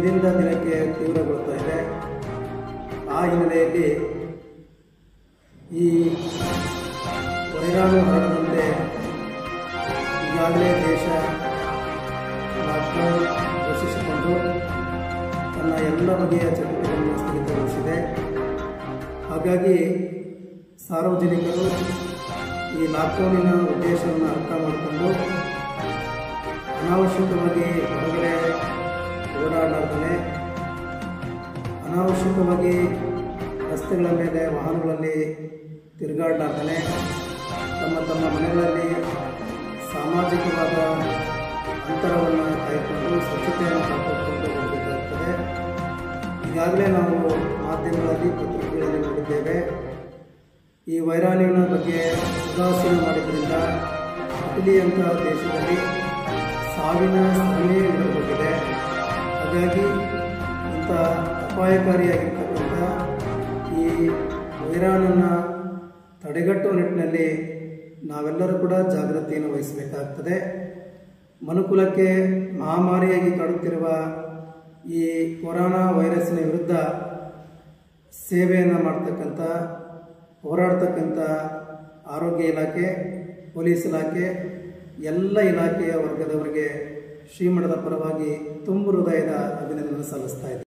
ದಿನದಿಂದ ದಿನಕ್ಕೆ ತೀವ್ರಗೊಳ್ತಾ ಇದೆ ಆ ಹಿನ್ನೆಲೆಯಲ್ಲಿ ಈ ವೈರಾಣು ಹರಡದಂತೆ ಈಗಾಗಲೇ ದೇಶ ಲಾಕ್ಡೌನ್ ಘೋಷಿಸಿಕೊಂಡು ತನ್ನ ಎಲ್ಲ ಬಗೆಯ ಚಟುವಟಿಕೆಗಳನ್ನು ಸ್ಥಗಿತಗೊಳಿಸಿದೆ ಹಾಗಾಗಿ ಸಾರ್ವಜನಿಕರು ಈ ಲಾಕ್ಡೌನಿನ ಉದ್ದೇಶವನ್ನು ಅರ್ಥ ಮಾಡಿಕೊಂಡು ಅನಾವಶ್ಯಕವಾಗಿ ಹೊರಗಡೆ ಓಡಾಡಲಾರ್ದೇ ಅನಾವಶ್ಯಕವಾಗಿ ರಸ್ತೆಗಳ ಮೇಲೆ ವಾಹನಗಳಲ್ಲಿ ತಿರುಗಾಡಲಾರ್ದೇ ತಮ್ಮ ತಮ್ಮ ಮನೆಗಳಲ್ಲಿ ಸಾಮಾಜಿಕವಾದ ಅಂತರವನ್ನು ಕಾಯ್ಕೊಂಡು ಸ್ವಚ್ಛತೆಯನ್ನು ಕಾಪಾಡಿಕೊಂಡು ಹೋಗಬೇಕಾಗ್ತದೆ ಈಗಾಗಲೇ ನಾವು ಮಾಧ್ಯಮಗಳಲ್ಲಿ ಪತ್ರಿಕೆಗಳಲ್ಲಿ ನೋಡಿದ್ದೇವೆ ಈ ವೈರಾಣುವಿನ ಬಗ್ಗೆ ಉದಾಸೀನ ಮಾಡಿದ್ರಿಂದ ಇಟಲಿಯಂತಹ ದೇಶದಲ್ಲಿ ಸಾವಿನ ಸರಣಿ ನಡೆದುಕೊಂಡಿದೆ ಹಾಗಾಗಿ ಇಂಥ ಅಪಾಯಕಾರಿಯಾಗಿರ್ತಕ್ಕಂಥ ಈ ವೈರಾಣನ್ನು ತಡೆಗಟ್ಟುವ ನಿಟ್ಟಿನಲ್ಲಿ ನಾವೆಲ್ಲರೂ ಕೂಡ ಜಾಗೃತಿಯನ್ನು ವಹಿಸಬೇಕಾಗ್ತದೆ ಮನುಕುಲಕ್ಕೆ ಮಹಾಮಾರಿಯಾಗಿ ಕಾಡುತ್ತಿರುವ ಈ ಕೊರೋನಾ ವೈರಸ್ಸಿನ ವಿರುದ್ಧ ಸೇವೆಯನ್ನು ಮಾಡ್ತಕ್ಕಂಥ ಹೋರಾಡ್ತಕ್ಕಂಥ ಆರೋಗ್ಯ ಇಲಾಖೆ ಪೊಲೀಸ್ ಇಲಾಖೆ ಎಲ್ಲ ಇಲಾಖೆಯ ವರ್ಗದವರಿಗೆ ಶ್ರೀಮಠದ ಪರವಾಗಿ ತುಂಬು ಹೃದಯದ ಅಭಿನಂದನೆ ಸಲ್ಲಿಸ್ತಾ ಇದ್ದೇನೆ